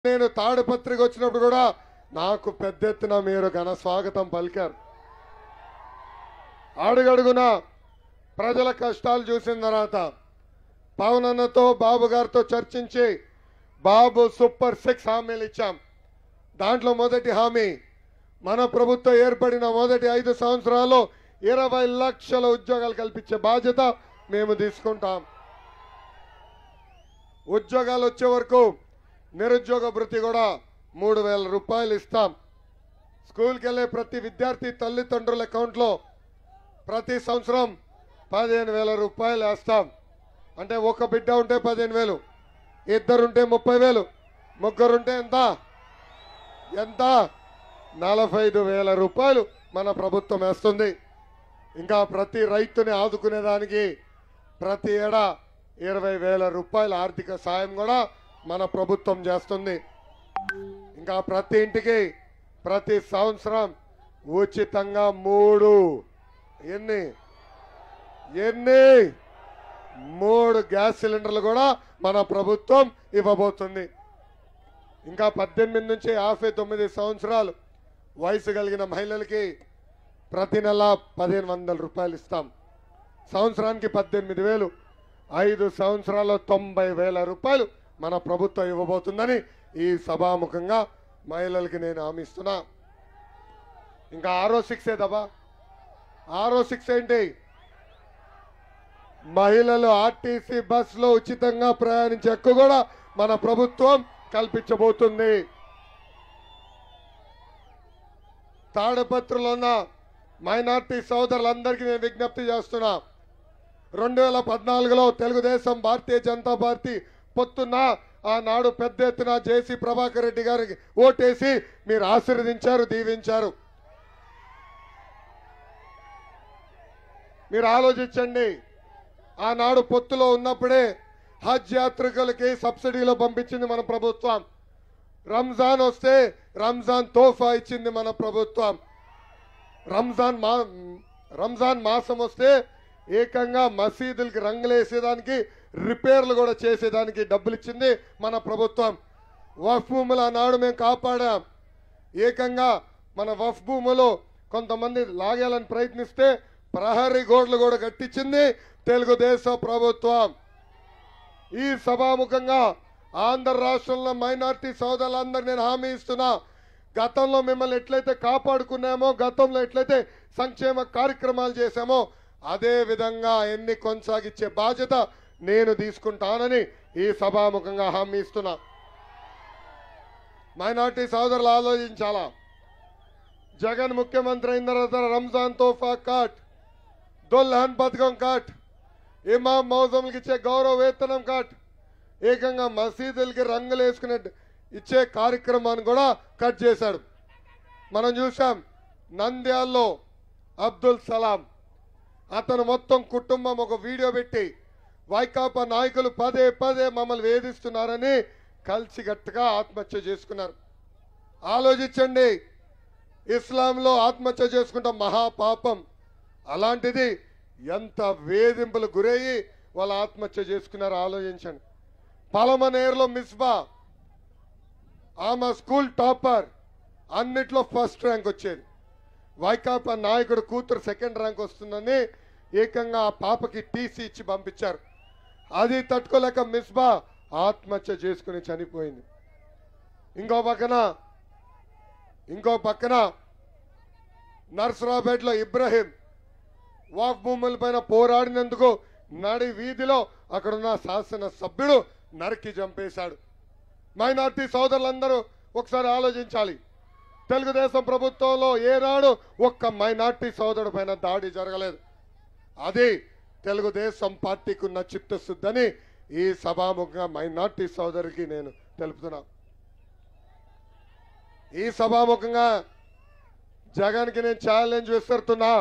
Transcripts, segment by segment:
నేను తాడిపత్రికి వచ్చినప్పుడు కూడా నాకు పెద్ద ఎత్తున మీరు ఘన స్వాగతం పలికారు అడుగడుగున ప్రజల కష్టాలు చూసిన తర్వాత పవన్ అన్నతో బాబు గారితో చర్చించి బాబు సూపర్ సిక్స్ హామీలు ఇచ్చాం దాంట్లో మొదటి హామీ మన ప్రభుత్వం ఏర్పడిన మొదటి ఐదు సంవత్సరాల్లో ఇరవై లక్షల ఉద్యోగాలు కల్పించే బాధ్యత మేము తీసుకుంటాం ఉద్యోగాలు వచ్చే వరకు నిరుద్యోగ భృతి కూడా మూడు వేల రూపాయలు ఇస్తాం స్కూల్కి వెళ్ళే ప్రతి విద్యార్థి తల్లిదండ్రుల అకౌంట్లో ప్రతి సంవత్సరం పదిహేను వేల రూపాయలు వేస్తాం అంటే ఒక బిడ్డ ఉంటే పదిహేను వేలు ఇద్దరుంటే ముప్పై వేలు ముగ్గురుంటే ఎంత ఎంత నలభై ఐదు వేల రూపాయలు మన ప్రభుత్వం వేస్తుంది ఇంకా ప్రతి రైతుని ఆదుకునేదానికి ప్రతి ఏడా ఇరవై వేల రూపాయల ఆర్థిక సాయం కూడా మన ప్రభుత్వం చేస్తుంది ఇంకా ప్రతి ఇంటికి ప్రతి సంవత్సరం ఉచితంగా మూడు ఎన్ని ఎన్ని మూడు గ్యాస్ సిలిండర్లు కూడా మన ప్రభుత్వం ఇవ్వబోతుంది ఇంకా పద్దెనిమిది నుంచి యాభై తొమ్మిది సంవత్సరాలు వయసు కలిగిన మహిళలకి ప్రతి నెల పదిహేను వందల రూపాయలు ఇస్తాం సంవత్సరానికి పద్దెనిమిది వేలు ఐదు సంవత్సరాల్లో తొంభై వేల రూపాయలు మన ప్రభుత్వం ఇవ్వబోతుందని ఈ సభాముఖంగా మహిళలకి నేను హామీ ఇస్తున్నా ఇంకా ఆరో సిక్స్ ఏదబ్బా ఆరో సిక్స్ ఏంటి మహిళలు ఆర్టీసీ బస్సులో ఉచితంగా ప్రయాణించే హక్కు కూడా మన ప్రభుత్వం కల్పించబోతుంది తాడపత్రులో ఉన్న మైనార్టీ సోదరులందరికీ నేను విజ్ఞప్తి చేస్తున్నా రెండు వేల పద్నాలుగులో తెలుగుదేశం భారతీయ జనతా పార్టీ పొత్తున్న ఆనాడు పెద్ద ఎత్తున జేసీ ప్రభాకర్ రెడ్డి గారికి ఓటేసి మీరు ఆశీర్వదించారు దీవించారు మీరు ఆలోచించండి ఆనాడు పొత్తులో ఉన్నప్పుడే హజ్ యాత్రికులకి సబ్సిడీలో పంపించింది మన ప్రభుత్వం రంజాన్ వస్తే రంజాన్ తోఫా ఇచ్చింది మన ప్రభుత్వం రంజాన్ మా రంజాన్ మాసం వస్తే ఏకంగా మసీదులకి రంగులేసేదానికి రిపేర్లు కూడా చేసేదానికి డబ్బులు ఇచ్చింది మన ప్రభుత్వం వఫ్ భూములు ఆనాడు మేము కాపాడాం ఏకంగా మన వఫ్ భూములో కొంతమంది లాగేయాలని ప్రయత్నిస్తే ప్రహరీ గోడలు కూడా కట్టించింది తెలుగుదేశం ప్రభుత్వం ఈ సభాముఖంగా ఆంధ్ర రాష్ట్రంలో మైనార్టీ సోదరులందరూ నేను హామీ ఇస్తున్నా గతంలో మిమ్మల్ని ఎట్లయితే కాపాడుకున్నామో గతంలో ఎట్లయితే సంక్షేమ కార్యక్రమాలు చేశామో అదే విధంగా ఎన్ని కొనసాగించే బాధ్యత నేను తీసుకుంటానని ఈ సభాముఖంగా హామీ ఇస్తున్నా మైనార్టీ సోదరులు ఆలోచించాలా జగన్ ముఖ్యమంత్రి అయిన తర్వాత రంజాన్ తోఫా కాట్ దుల్హన్ పథకం కాట్ ఇమాం మౌజంకి ఇచ్చే గౌరవ వేతనం కాట్ ఏకంగా మసీదులకి రంగులు వేసుకునే ఇచ్చే కార్యక్రమాన్ని కూడా కట్ చేశాడు మనం చూసాం నంద్యాల్లో అబ్దుల్ సలాం అతను మొత్తం కుటుంబం ఒక వీడియో పెట్టి వైకాపా నాయకులు పదే పదే మమ్మల్ని వేధిస్తున్నారని కలిసిగట్టుగా ఆత్మహత్య చేసుకున్నారు ఆలోచించండి ఇస్లాంలో ఆత్మహత్య చేసుకుంటాం మహాపాపం అలాంటిది ఎంత వేధింపులు గురయ్యి వాళ్ళు ఆత్మహత్య చేసుకున్నారో ఆలోచించండి పలమనేరులో మిస్బా ఆమె స్కూల్ టాపర్ అన్నిట్లో ఫస్ట్ ర్యాంక్ వచ్చేది వైకాపా నాయకుడు కూతురు సెకండ్ ర్యాంక్ వస్తుందని ఏకంగా ఆ పాపకి టీసీ ఇచ్చి పంపించారు అది తట్టుకోలేక మిస్బా ఆత్మహత్య చేసుకుని చనిపోయింది ఇంకో పక్కన ఇంకో పక్కన నర్సరాపేటలో ఇబ్రహీం వాక్ భూముల పైన పోరాడినందుకు నడి వీధిలో అక్కడున్న శాసన సభ్యుడు నరికి చంపేశాడు మైనార్టీ సోదరులందరూ ఒకసారి ఆలోచించాలి తెలుగుదేశం ప్రభుత్వంలో ఏనాడు ఒక్క మైనార్టీ సోదరుడు పైన దాడి జరగలేదు అది తెలుగుదేశం పార్టీకి ఉన్న చిత్తశుద్ధని ఈ సభాముఖంగా మైనార్టీ సోదరికి నేను తెలుపుతున్నా ఈ సభాముఖంగా జగన్కి నేను ఛాలెంజ్ విసురుతున్నా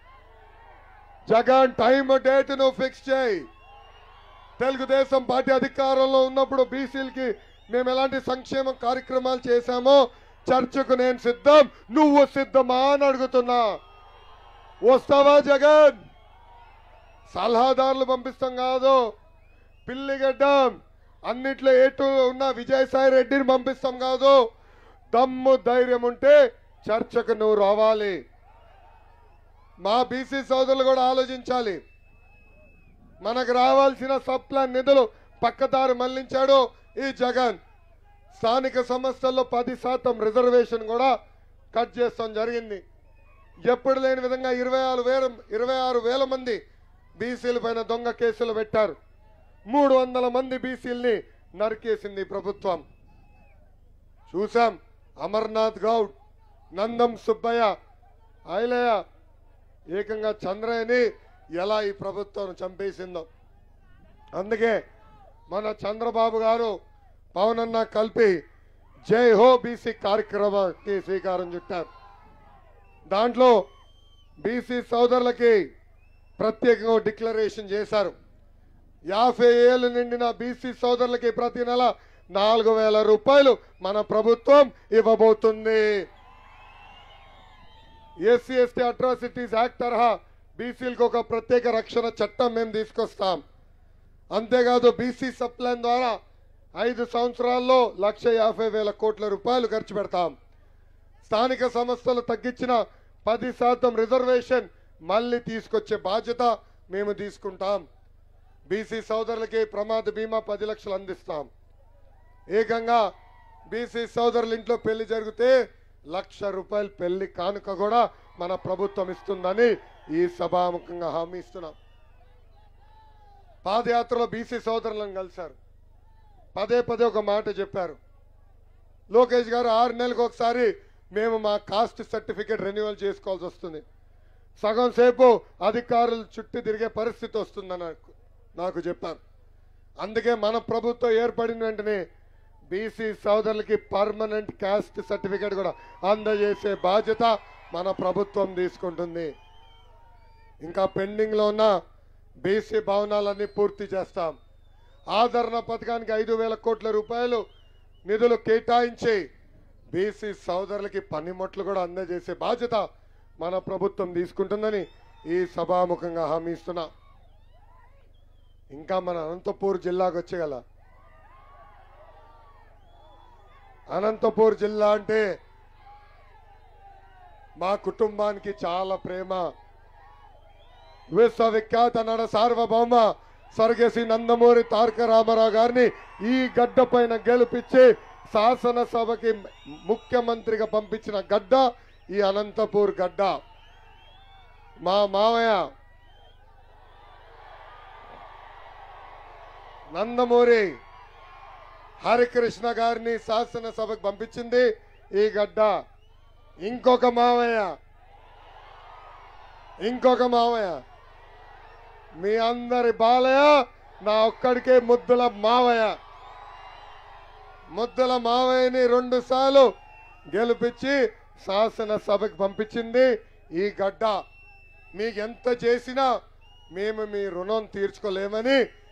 జగన్ టైం డేట్ నువ్వు ఫిక్స్ చేయి తెలుగుదేశం పార్టీ అధికారంలో ఉన్నప్పుడు బీసీలకి మేము ఎలాంటి సంక్షేమ కార్యక్రమాలు చేశామో చర్చకు నేను సిద్ధం నువ్వు సిద్ధమా అని అడుగుతున్నా వస్తావా జగన్ సలహాదారులు పంపిస్తాం కాదు పిల్లిగడ్డం అన్నిట్లో ఏటు ఉన్న విజయసాయి రెడ్డిని పంపిస్తాం కాదు దమ్ము ధైర్యం ఉంటే చర్చకు నువ్వు రావాలి మా బీసీ సోదరులు కూడా ఆలోచించాలి మనకు రావాల్సిన సప్లాన్ నిధులు పక్కదారి మళ్లించాడు ఈ జగన్ స్థానిక సంస్థల్లో పది శాతం రిజర్వేషన్ కూడా కట్ చేస్తాం జరిగింది ఎప్పుడు లేని విధంగా ఇరవై ఆరు వేల ఇరవై ఆరు వేల మంది బీసీల పైన దొంగ కేసులు పెట్టారు మూడు వందల మంది బీసీల్ని నరికేసింది ఈ ప్రభుత్వం చూసాం అమర్నాథ్ గౌడ్ నందం సుబ్బయ్య ఐలయ్య ఏకంగా చంద్రయ్యని ఎలా ఈ ప్రభుత్వం చంపేసిందో అందుకే మన చంద్రబాబు గారు పవనన్న కలిపి జై హో బీసీ కార్యక్రమానికి శ్రీకారం చుట్టారు దాంట్లో బీసీ సోదరులకి ప్రత్యేకంగా డిక్లరేషన్ చేశారు యాభై ఏళ్ళు నిండిన బీసీ సోదరులకి ప్రతి నెల నాలుగు వేల రూపాయలు మన ప్రభుత్వం ఇవ్వబోతుంది ఎస్సీ ఎస్టీ అట్రాసిటీస్ యాక్ట్ తరహా బీసీలకు ఒక ప్రత్యేక రక్షణ చట్టం మేము తీసుకొస్తాం అంతేకాదు బీసీ సప్లైన్ ద్వారా ఐదు సంవత్సరాల్లో లక్ష యాభై వేల కోట్ల రూపాయలు ఖర్చు పెడతాం స్థానిక సంస్థలు తగ్గించిన పది శాతం రిజర్వేషన్ మళ్ళీ తీసుకొచ్చే బాధ్యత మేము తీసుకుంటాం బీసీ సోదరులకి ప్రమాద బీమా పది లక్షలు అందిస్తాం ఏకంగా బీసీ సోదరుల ఇంట్లో పెళ్లి జరిగితే లక్ష రూపాయల పెళ్లి కానుక కూడా మన ప్రభుత్వం ఇస్తుందని ఈ సభాముఖంగా హామీ ఇస్తున్నాం పాదయాత్రలో బీసీ సోదరులను కలిశారు పదే పదే ఒక మాట చెప్పారు లోకేష్ గారు ఆరు నెలలకు ఒకసారి మేము మా కాస్ట్ సర్టిఫికేట్ రెన్యువల్ చేసుకోవాల్సి వస్తుంది సగం సేపు అధికారులు చుట్టూ తిరిగే పరిస్థితి వస్తుందని నాకు నాకు చెప్పారు అందుకే మన ప్రభుత్వం ఏర్పడిన వెంటనే బీసీ సోదరులకి పర్మనెంట్ కాస్ట్ సర్టిఫికేట్ కూడా అందజేసే బాధ్యత మన ప్రభుత్వం తీసుకుంటుంది ఇంకా పెండింగ్లో ఉన్న బీసీ భవనాలన్నీ పూర్తి చేస్తాం ఆదరణ పథకానికి ఐదు వేల కోట్ల రూపాయలు నిధులు కేటాయించి బీసీ సోదరులకి పనిముట్లు కూడా అందజేసే బాధ్యత మన ప్రభుత్వం తీసుకుంటుందని ఈ సభాముఖంగా హామీ ఇస్తున్నా ఇంకా మన అనంతపూర్ జిల్లాకు వచ్చేగల అనంతపూర్ జిల్లా అంటే మా కుటుంబానికి చాలా ప్రేమ విశ్వవిఖ్యాత నడ సార్వభౌమ స్వర్గశ్రీ నందమూరి తారక రామారావు గారిని ఈ గడ్డ పైన గెలిపించి శాసనసభకి ముఖ్యమంత్రిగా పంపించిన గడ్డ ఈ అనంతపూర్ గడ్డ మా మావయ్య నందమూరి హరికృష్ణ గారిని శాసనసభకు పంపించింది ఈ గడ్డ ఇంకొక మావయ్య ఇంకొక మావయ్య మీ అందరి బాలయ్య నా ఒక్కడికే ముద్దుల మావయ్య ముద్దుల మావయ్యని రెండు సార్లు గెలిపించి శాసనసభకు పంపించింది ఈ గడ్డ మీకు ఎంత చేసినా మేము మీ రుణం తీర్చుకోలేమని